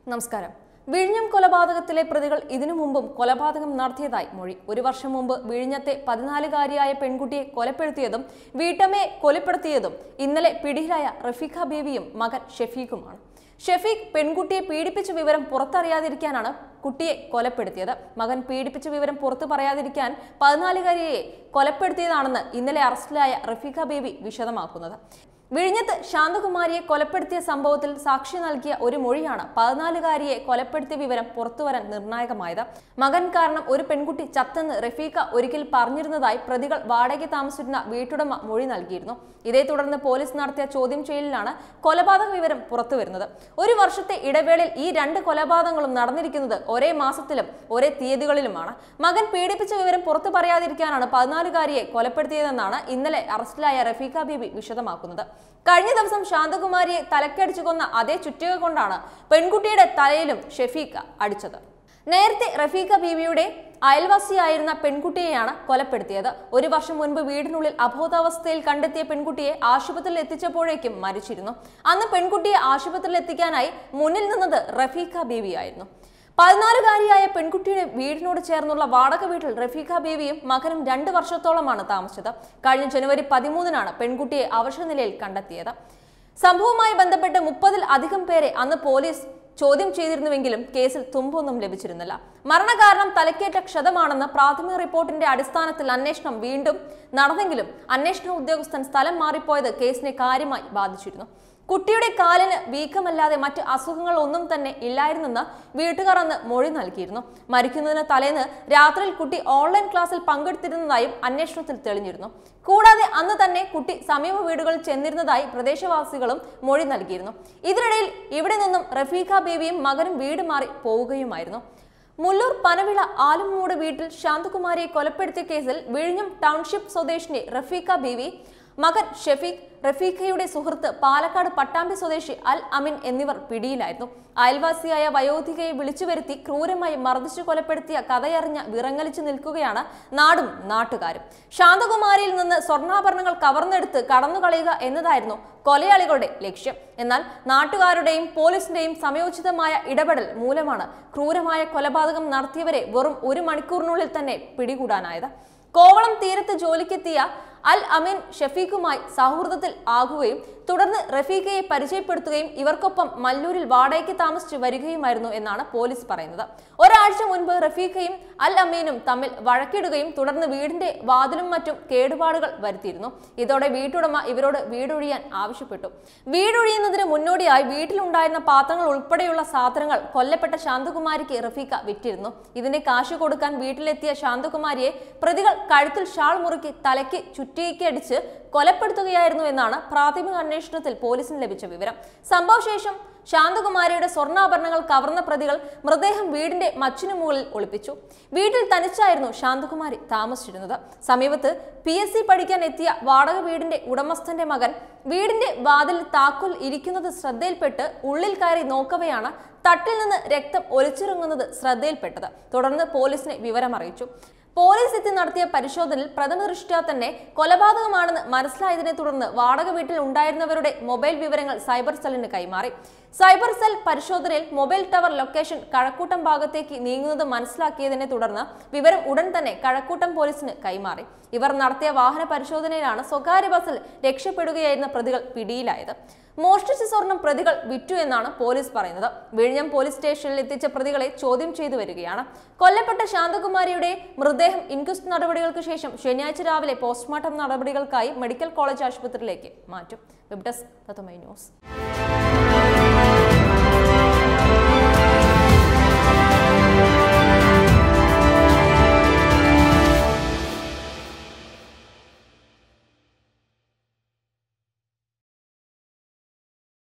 നമസ്കാരം വിഴിഞ്ഞം കൊലപാതകത്തിലെ പ്രതികൾ ഇതിനു മുമ്പും കൊലപാതകം നടത്തിയതായി മൊഴി ഒരു വർഷം മുമ്പ് വിഴിഞ്ഞത്തെ പതിനാലുകാരിയായ പെൺകുട്ടിയെ കൊലപ്പെടുത്തിയതും വീട്ടമ്മയെ കൊലപ്പെടുത്തിയതും ഇന്നലെ പിടിയിലായ റഫീഖ ബേബിയും മകൻ ഷെഫീഖുമാണ് ഷെഫീഖ് പെൺകുട്ടിയെ പീഡിപ്പിച്ച വിവരം പുറത്തറിയാതിരിക്കാനാണ് കുട്ടിയെ കൊലപ്പെടുത്തിയത് മകൻ പീഡിപ്പിച്ച വിവരം പുറത്തു പറയാതിരിക്കാൻ പതിനാലുകാരിയെ കൊലപ്പെടുത്തിയതാണെന്ന് ഇന്നലെ അറസ്റ്റിലായ റഫീഖ ബേബി വിശദമാക്കുന്നത് വിഴിഞ്ഞത്ത് ശാന്തകുമാരിയെ കൊലപ്പെടുത്തിയ സംഭവത്തിൽ സാക്ഷി നൽകിയ ഒരു മൊഴിയാണ് പതിനാലുകാരിയെ കൊലപ്പെടുത്തിയ വിവരം പുറത്തുവരാൻ നിർണായകമായത് മകൻ കാരണം ഒരു പെൺകുട്ടി ചത്തെന്ന് റഫീഖ ഒരിക്കൽ പറഞ്ഞിരുന്നതായി പ്രതികൾ വാടകയ്ക്ക് താമസിച്ചിരുന്ന വീട്ടുടമ മൊഴി നൽകിയിരുന്നു ഇതേ തുടർന്ന് പോലീസ് നടത്തിയ ചോദ്യം ചെയ്യലിലാണ് കൊലപാതക വിവരം പുറത്തുവരുന്നത് ഒരു വർഷത്തെ ഇടവേളയിൽ ഈ രണ്ട് കൊലപാതകങ്ങളും നടന്നിരിക്കുന്നത് ഒരേ മാസത്തിലും ഒരേ തീയതികളിലുമാണ് മകൻ പീഡിപ്പിച്ച വിവരം പുറത്തു പറയാതിരിക്കാനാണ് പതിനാലുകാരിയെ കൊലപ്പെടുത്തിയതെന്നാണ് ഇന്നലെ അറസ്റ്റിലായ റഫീഖ ബീബി വിശദമാക്കുന്നത് കഴിഞ്ഞ ദിവസം ശാന്തകുമാരിയെ തലക്കടിച്ചു കൊന്ന അതേ ചുറ്റിക കൊണ്ടാണ് പെൺകുട്ടിയുടെ തലയിലും ഷെഫീഖ അടിച്ചത് നേരത്തെ റഫീഖ ബീവിയുടെ അയൽവാസിയായിരുന്ന പെൺകുട്ടിയെയാണ് കൊലപ്പെടുത്തിയത് ഒരു വർഷം മുൻപ് വീടിനുള്ളിൽ അബോധാവസ്ഥയിൽ കണ്ടെത്തിയ പെൺകുട്ടിയെ ആശുപത്രിയിൽ എത്തിച്ചപ്പോഴേക്കും മരിച്ചിരുന്നു അന്ന് പെൺകുട്ടിയെ ആശുപത്രിയിൽ എത്തിക്കാനായി മുന്നിൽ നിന്നത് റഫീഖ ബീവിയായിരുന്നു പതിനാലുകാരിയായ പെൺകുട്ടിയുടെ വീടിനോട് ചേർന്നുള്ള വാടക വീട്ടിൽ റഫീഖ ബേബിയും മകനും രണ്ട് വർഷത്തോളമാണ് താമസിച്ചത് കഴിഞ്ഞ ജനുവരി പതിമൂന്നിനാണ് പെൺകുട്ടിയെ അവശനിലയിൽ കണ്ടെത്തിയത് സംഭവവുമായി ബന്ധപ്പെട്ട് മുപ്പതിൽ അധികം പേരെ അന്ന് പോലീസ് ചോദ്യം ചെയ്തിരുന്നുവെങ്കിലും കേസിൽ തുമ്പൊന്നും ലഭിച്ചിരുന്നില്ല മരണകാരണം തലക്കേറ്റ ക്ഷതമാണെന്ന് പ്രാഥമിക റിപ്പോർട്ടിന്റെ അടിസ്ഥാനത്തിൽ അന്വേഷണം വീണ്ടും നടന്നെങ്കിലും അന്വേഷണ ഉദ്യോഗസ്ഥൻ സ്ഥലം മാറിപ്പോയത് കേസിനെ കാര്യമായി ബാധിച്ചിരുന്നു കുട്ടിയുടെ കാലിന് വീക്കമല്ലാതെ മറ്റ് അസുഖങ്ങൾ ഒന്നും തന്നെ ഇല്ലായിരുന്നെന്ന് വീട്ടുകാർ അന്ന് മൊഴി നൽകിയിരുന്നു മരിക്കുന്നതിന് തലേന്ന് രാത്രിയിൽ കുട്ടി ഓൺലൈൻ ക്ലാസ്സിൽ പങ്കെടുത്തിരുന്നതായും അന്വേഷണത്തിൽ തെളിഞ്ഞിരുന്നു കൂടാതെ അന്ന് തന്നെ കുട്ടി സമീപ വീടുകളിൽ ചെന്നിരുന്നതായി പ്രദേശവാസികളും മൊഴി നൽകിയിരുന്നു ഇതിനിടയിൽ ഇവിടെ നിന്നും റഫീഖ ബേബിയും മകനും വീട് മാറി പോവുകയുമായിരുന്നു മുല്ലൂർ പനവിള ആലുമൂട് വീട്ടിൽ ശാന്തകുമാരിയെ കൊലപ്പെടുത്തിയ കേസിൽ വിഴിഞ്ഞം ടൗൺഷിപ്പ് സ്വദേശിനി റഫീഖ ബീവി മകൻ ഷെഫീഖ് റഫീഖയുടെ സുഹൃത്ത് പാലക്കാട് പട്ടാമ്പി സ്വദേശി അൽ അമിൻ എന്നിവർ പിടിയിലായിരുന്നു അയൽവാസിയായ വയോധികയെ വിളിച്ചു വരുത്തി ക്രൂരമായി മർദ്ദിച്ചു കൊലപ്പെടുത്തിയ കഥയറിഞ്ഞ വിറങ്ങലിച്ചു നിൽക്കുകയാണ് നാടും നാട്ടുകാരും ശാന്തകുമാരിയിൽ നിന്ന് സ്വർണ്ണാഭരണങ്ങൾ കവർന്നെടുത്ത് കടന്നുകളയുക എന്നതായിരുന്നു കൊലയാളികളുടെ ലക്ഷ്യം എന്നാൽ നാട്ടുകാരുടെയും പോലീസിന്റെയും സമയോചിതമായ ഇടപെടൽ മൂലമാണ് ക്രൂരമായ കൊലപാതകം നടത്തിയവരെ വെറും ഒരു മണിക്കൂറിനുള്ളിൽ തന്നെ പിടികൂടാനായത് കോവളം തീരത്ത് ജോലിക്കെത്തിയ അൽ അമീൻ ഷഫീഖുമായി സൗഹൃദത്തിൽ ആകുകയും തുടർന്ന് റഫീഖയെ പരിചയപ്പെടുത്തുകയും ഇവർക്കൊപ്പം മല്ലൂരിൽ വാടകയ്ക്ക് താമസിച്ച് വരികയുമായിരുന്നു എന്നാണ് പോലീസ് പറയുന്നത് ഒരാഴ്ച മുൻപ് റഫീഖയും അൽ അമീനും തമ്മിൽ വഴക്കിടുകയും തുടർന്ന് വീടിന്റെ വാതിലും മറ്റും കേടുപാടുകൾ വരുത്തിയിരുന്നു ഇതോടെ വീട്ടുടമ ഇവരോട് വീടൊഴിയാൻ ആവശ്യപ്പെട്ടു വീടൊഴിയുന്നതിന് മുന്നോടിയായി വീട്ടിലുണ്ടായിരുന്ന പാത്രങ്ങൾ ഉൾപ്പെടെയുള്ള സാധനങ്ങൾ കൊല്ലപ്പെട്ട ശാന്തകുമാരിക്ക് റഫീഖ വിറ്റിരുന്നു ഇതിന്റെ കാശ് കൊടുക്കാൻ വീട്ടിലെത്തിയ ശാന്തകുമാരിയെ പ്രതികൾ കഴുത്തിൽ ഷാൾ മുറുക്കി തലയ്ക്ക് ചുറ്റിക്കടിച്ച് കൊലപ്പെടുത്തുകയായിരുന്നു എന്നാണ് പ്രാഥമിക അന്വേഷണത്തിൽ പോലീസിന് ലഭിച്ച വിവരം സംഭവശേഷം ശാന്തകുമാരിയുടെ സ്വർണ്ണാഭരണങ്ങൾ കവർന്ന പ്രതികൾ മൃതദേഹം വീടിന്റെ മച്ചിനു മുകളിൽ ഒളിപ്പിച്ചു വീട്ടിൽ തനിച്ചായിരുന്നു ശാന്തകുമാരി താമസിച്ചിരുന്നത് സമീപത്ത് പി എസ് സി പഠിക്കാൻ എത്തിയ വാടക വീടിന്റെ ഉടമസ്ഥന്റെ മകൻ വീടിന്റെ വാതിലിൽ താക്കോൽ ഇരിക്കുന്നത് ശ്രദ്ധയിൽപ്പെട്ട് ഉള്ളിൽ കയറി നോക്കവെയാണ് തട്ടിൽ നിന്ന് രക്തം ഒലിച്ചിറങ്ങുന്നത് ശ്രദ്ധയിൽപ്പെട്ടത് തുടർന്ന് പോലീസിനെ വിവരം അറിയിച്ചു പോലീസ് എത്തി നടത്തിയ പരിശോധനയിൽ പ്രഥമ ദൃഷ്ട്യാ തന്നെ കൊലപാതകമാണെന്ന് മനസ്സിലായതിനെ തുടർന്ന് വാടക വീട്ടിൽ ഉണ്ടായിരുന്നവരുടെ മൊബൈൽ വിവരങ്ങൾ സൈബർ സെല്ലിന് കൈമാറി സൈബർ സെൽ പരിശോധനയിൽ മൊബൈൽ ടവർ ലൊക്കേഷൻ കഴക്കൂട്ടം ഭാഗത്തേക്ക് നീങ്ങുന്നത് മനസ്സിലാക്കിയതിനെ തുടർന്ന് വിവരം ഉടൻ തന്നെ കഴക്കൂട്ടം പോലീസിന് കൈമാറി ഇവർ നടത്തിയ വാഹന പരിശോധനയിലാണ് സ്വകാര്യ ബസ്സിൽ രക്ഷപ്പെടുകയായിരുന്ന പ്രതികൾ പിടിയിലായത് മോഷ്ടിച്ച സ്വർണം പ്രതികൾ വിറ്റു എന്നാണ് പോലീസ് പറയുന്നത് വിഴിഞ്ഞം പോലീസ് സ്റ്റേഷനിൽ എത്തിച്ച പ്രതികളെ ചോദ്യം ചെയ്തു വരികയാണ് കൊല്ലപ്പെട്ട ശാന്തകുമാരിയുടെ മൃതദേഹം ഇൻക്വസ്റ്റ് നടപടികൾക്ക് ശേഷം ശനിയാഴ്ച രാവിലെ പോസ്റ്റ്മോർട്ടം നടപടികൾക്കായി മെഡിക്കൽ കോളേജ് ആശുപത്രിയിലേക്ക് മാറ്റും വെബ് ഡെസ്ക് തത്തുമൈ ന്യൂസ്